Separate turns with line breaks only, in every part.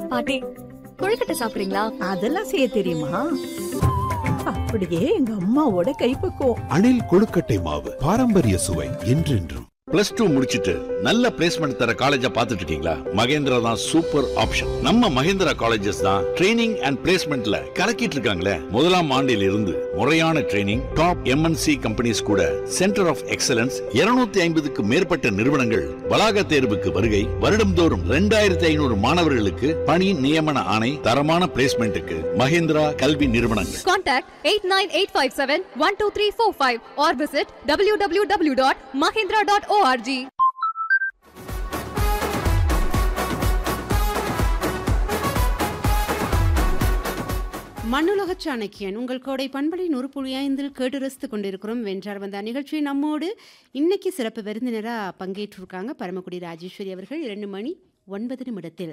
பாட்டி கொழுக்கட்டை சாப்பிடுறீங்களா
அதெல்லாம் செய்ய தெரியுமா அப்படியே எங்க அம்மாவோட கைப்பக்குவம்
அணில் கொழுக்கட்டை மாவு பாரம்பரிய சுவை என்றென்றும்
பிளஸ் டூ முடிச்சிட்டு நல்ல பிளேஸ்மெண்ட் தர காலேஜா பார்த்துட்டு இருக்கீங்களா மகேந்திரா தான் சூப்பர் ஆப்ஷன் நம்ம மகேந்திரா காலேஜஸ் தான் ட்ரைனிங் அண்ட் பிளேஸ்மெண்ட்ல கலக்கிட்டு இருக்காங்களே முதலாம் ஆண்டில் இருந்து முறையான ட்ரைனிங் டாப் எம்என்சி கம்பெனிஸ் கூட சென்டர் ஆஃப் எக்ஸலன்ஸ் 250 ஐம்பதுக்கு மேற்பட்ட நிறுவனங்கள் வளாக தேர்வுக்கு வருகை வருடம்தோறும் ரெண்டாயிரத்தி ஐநூறு மாணவர்களுக்கு பணி நியமன ஆணை தரமான பிளேஸ்மெண்ட்டுக்கு மகேந்திரா கல்வி நிறுவனங்கள்
Contact 89857-12345 or visit www.mahindra.org.
மண்ணுலக சாணக்கியன் உங்கள் கோடை பண்பலை நூறு புள்ளி ஐந்தில் கேட்டு ரசித்துக் கொண்டிருக்கிறோம் வென்றார் வந்த நிகழ்ச்சி நம்மோடு இன்னைக்கு சிறப்பு விருந்தினராக பங்கேற்றிருக்காங்க பரமக்குடி ராஜேஸ்வரி அவர்கள் இரண்டு மணி ஒன்பது நிமிடத்தில்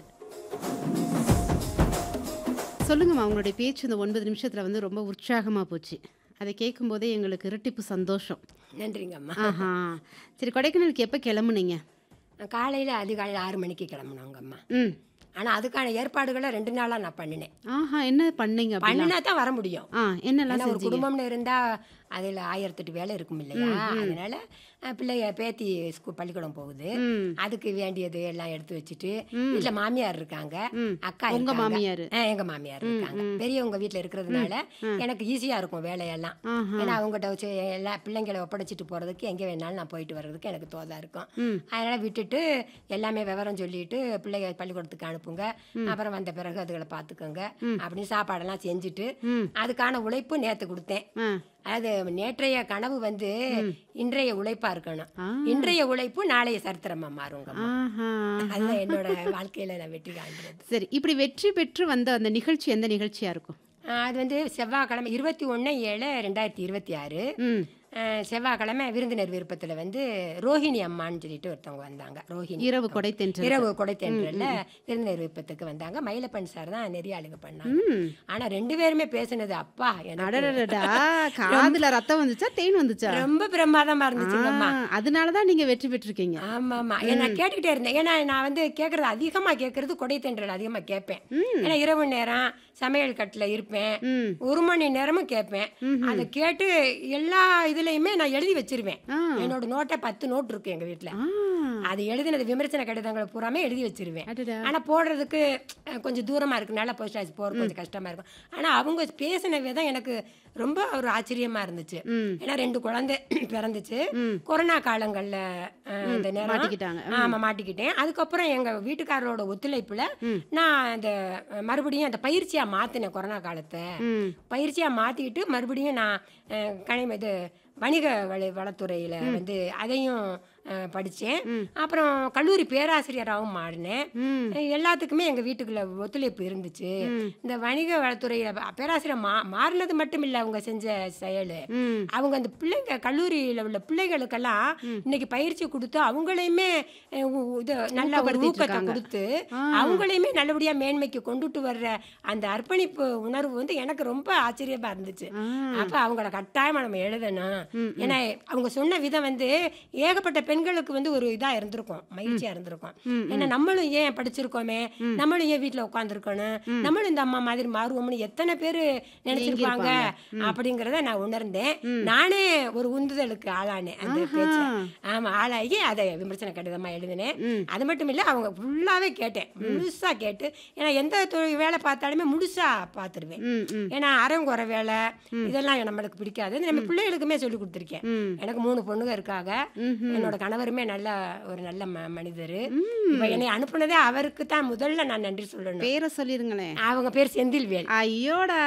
சொல்லுங்கம்மா உங்களுடைய பேச்சு இந்த ஒன்பது நிமிஷத்தில் வந்து ரொம்ப உற்சாகமாக போச்சு அதை கேட்கும்போதே எங்களுக்கு இரட்டிப்பு சந்தோஷம்
நன்றிங்கம்மா
ஆஹா சரி கொடைக்கானலுக்கு எப்போ கிளம்புனீங்க
காலையில் அதிகாலையில் ஆறு மணிக்கு கிளம்புனோங்கம்மா
ம்
ஆனால் அதுக்கான ஏற்பாடுகளை ரெண்டு நாளாக நான் பண்ணினேன்
ஆஹா என்ன பண்ணீங்க அப்படின்னா
பண்ணினா தான் வர முடியும்
ஆ என்னெல்லாம்
ஏன்னா ஒரு
செஞ்சீங்க
குடும்பம்னு இருந்தால் அதில் ஆயிரத்தெட்டு வேலை இருக்கும் இல்லையா அதனால அஹ், பிள்ளைய பேத்தி ஸ்கூல் பள்ளிக்கூடம் போகுது
ம்
அதுக்கு வேண்டியது எல்லாம் எடுத்து வச்சுட்டு வீட்டில் மாமியார் இருக்காங்க
ம்.
அக்கா
உங்க
இருக்காங்க.
மாமியாரு?
ஆ, எங்க மாமியார் இருக்காங்க பெரியவங்க வீட்டில் இருக்கிறதுனால எனக்கு ஈஸியாக இருக்கும் வேலையெல்லாம்
ஆஹா.
ஏன்னா அவங்ககிட்ட வச்சு எல்லா பிள்ளைங்களை ஒப்படைச்சிட்டு போகிறதுக்கு எங்கே வேணாலும் நான் போயிட்டு வர்றதுக்கு எனக்கு தோதா இருக்கும்
ம்.
அதனால் விட்டுட்டு எல்லாமே விவரம் சொல்லிட்டு பிள்ளைங்க பள்ளிக்கூடத்துக்கு அனுப்புங்க அப்புறம் வந்த பிறகு அதுகளை பார்த்துக்கோங்க அப்படின்னு சாப்பாடெல்லாம் செஞ்சுட்டு
ம்.
அதுக்கான உழைப்பு நேற்று கொடுத்தேன்
ஆ
அது நேற்றைய கனவு வந்து இன்றைய உழைப்பா இருக்கணும்
ஆ.
இன்றைய உழைப்பு நாளைய சரித்திரமா மாறுங்க
ஆஹா
அதுதான் என்னோட வாழ்க்கையில நான் வெற்றி காண்கிறது
சரி இப்படி வெற்றி பெற்று வந்த அந்த நிகழ்ச்சி எந்த நிகழ்ச்சியா இருக்கும்
ஆஹ் அது வந்து செவ்வாய்க்கிழமை இருபத்தி ஒன்று ஏழு ரெண்டாயிரத்தி இருபத்தி ஆறு
ம்
ஆஹ் செவ்வாய்க்கிழமை விருந்தினர் விருப்பத்தில் வந்து ரோஹிணி அம்மான்னு சொல்லிட்டு ஒருத்தவங்க வந்தாங்க ரோஹிணி
இரவு கொடை தென்றல்
இரவு கொடைத்தேன்றல்ல விருந்தினர் விருப்பத்துக்கு வந்தாங்க மயிலப்பன் சார் தான் நிறைய ஆளுங்க பண்ணாங்க
ம்
ஆனா ரெண்டு பேருமே பேசுனது அப்பா எனக்கு
அடடடடா காதுல ரத்தம் வந்துச்சா தேன் வந்துச்சா
ரொம்ப பிரமாதமா இருந்துச்சுங்கம்மா
ஆ, அதனாலதான் நீங்க வெற்றி பெற்றிருக்கீங்க
ஆமா ஆமா ஏன்னா கேட்டுக்கிட்டே இருந்தேன் ஏன்னா நான் வந்து கேட்கறது அதிகமா கேட்கறது கொடை தென்றல் அதிகமா கேட்பேன் ஏன்னா இரவு நேரம் சமையல் கட்டில் இருப்பேன்
ம்
ஒரு மணி நேரமும் கேட்பேன் அதை கேட்டு எல்லா இதுலயுமே நான் எழுதி வச்சிருவேன்
ஆ.
என்னோட நோட்டை பத்து நோட் இருக்கு எங்க வீட்ல
ஆ
அது எழுதினது விமர்சன கடிதங்களை பூராமே எழுதி வச்சிருவேன்
அடடா
ஆனா போடுறதுக்கு அஹ், கொஞ்சம் தூரமா இருக்கனால போஸ்ட் ஆஃபீஸ் போறது கொஞ்சம் கஷ்டமா இருக்கும் ஆனா அவங்க பேசின விதம் எனக்கு ரொம்ப ஒரு ஆச்சரியமா இருந்துச்சு
ம்
ஏன்னா ரெண்டு குழந்தை பிறந்துச்சு கொரோனா காலங்கள்ல அஹ், இந்த நேரம்
மாட்டிக்கிட்டாங்க
ஆமா மாட்டிக்கிட்டேன் அதுக்கப்புறம் எங்க வீட்டுக்காரரோட ஒத்துழைப்புல நான் அந்த அஹ், மறுபடியும் அந்த பயிற்சியா மாத்தினேன் கொரோனா காலத்தை
ம்
பயிற்சியா மாத்திக்கிட்டு மறுபடியும் நான் அஹ், கணிம இது வணிக வள வளத்துறையில வந்து அதையும் அஹ், படிச்சேன் அப்புறம் கல்லூரி பேராசிரியராகவும் மாறினேன்
ம்
அஹ், எல்லாத்துக்குமே எங்க வீட்டுக்குள்ள ஒத்துழைப்பு இருந்துச்சு இந்த வணிக வளத்துறையில ப- பேராசிரியர் மா மாறினது மட்டும் இல்ல அவங்க செஞ்ச செயல்
ம்
அவங்க அந்த பிள்ளைங்க கல்லூரியில் உள்ள பிள்ளைகளுக்கெல்லாம் இன்னைக்கு பயிற்சி கொடுத்து அவங்களையுமே அஹ், உ- இது நல்ல ஒரு
ஊக்கப்படுத்திட்டு
ஊக்கத்தை
இருக்காங்க.
கொடுத்து
ஆ.
அவங்களையுமே நல்லபடியா மேன்மைக்கு கொண்டுட்டு வர்ற அந்த அர்ப்பணிப்பு உணர்வு வந்து எனக்கு ரொம்ப ஆச்சரியமா இருந்துச்சு
ஆ.
அப்ப அவங்கள கட்டாயமா நம்ம எழுதணும் ஏன்னா அவங்க சொன்ன விதம் வந்து ஏகப்பட்ட பெண்களுக்கு வந்து ஒரு இதா இருந்திருக்கும் மகிழ்ச்சியா இருந்திருக்கும் ஏன்னா நம்மளும் ஏன் படிச்சிருக்கோமே நம்மளும் ஏன் வீட்டுல உட்காந்துருக்கணும் நம்மளும் இந்த அம்மா மாதிரி மாறுவோம்னு எத்தனை பேர் நினைச்சிருப்பாங்க அப்படிங்கறத நான் உணர்ந்தேன் நானே ஒரு உந்துதலுக்கு ஆளானேன் அந்த பேச்சு ஆமா ஆளாகி அதை விமர்சன கடிதமா எழுதினேன் அது மட்டும் இல்ல அவங்க ஃபுல்லாவே கேட்டேன் முழுசா கேட்டு ஏன்னா எந்த தொழில் வேலை பார்த்தாலுமே முழுசா பார்த்துருவேன்
ம் ம்
ஏன்னா அறங்குற வேலை இதெல்லாம் நம்மளுக்கு பிடிக்காது இது நம்ம பிள்ளைகளுக்குமே சொல்லி கொடுத்துருக்கேன்
ம்.
எனக்கு மூணு பொண்ணுங்க இருக்காங்க என்னோட கணவருமே நல்ல ஒரு நல்ல ம- மனிதர் இப்ப என்னை அனுப்புனதே அவருக்கு தான் முதல்ல நான் நன்றி சொல்லணும்
பேரை சொல்லிருங்களேன்
அவங்க பேர் செந்தில்வேல்
ஐயோடா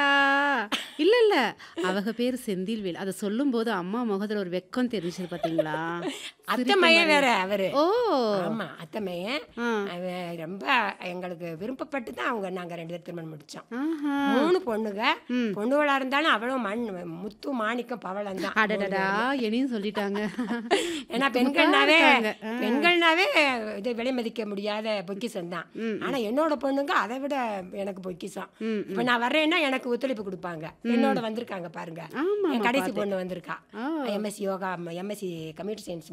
இல்ல இல்ல அவங்க பேரு செந்தில்வேல் அதை சொல்லும் போது அம்மா முகத்துல ஒரு வெக்கம் தெரிஞ்சது பாத்தீங்களா
அத்தை மையன் வேற அவரு
ஓ
ஆமா அத்தை மையன்
ஆ.
அவன் ரொம்ப எங்களுக்கு விருப்பப்பட்டு தான் அவங்க நாங்க ரெண்டு பேரும் திருமணம் முடிச்சோம்
ஆஹா
மூணு பொண்ணுங்க பொண்ணுகளா இருந்தாலும் அவளும் மண் முத்து மாணிக்கம் பவளம் தான்
அடடடா என்னையும் சொல்லிட்டாங்க
ஏன்னா பெண்கள்னாவே
இருக்காங்க.
பெண்கள்னாவே இது விலை மதிக்க முடியாத பொக்கிஷம் தான் ஆனா என்னோட பொண்ணுங்க அதை விட எனக்கு பொக்கிஷம் இப்ப நான் வர்றேன்னா எனக்கு ஒத்துழைப்பு கொடுப்பாங்க என்னோட வந்திருக்காங்க பாருங்க
ஆமா
என் கடைசி பொண்ணு வந்திருக்கா
ஆ.
MSc yoga MSc computer science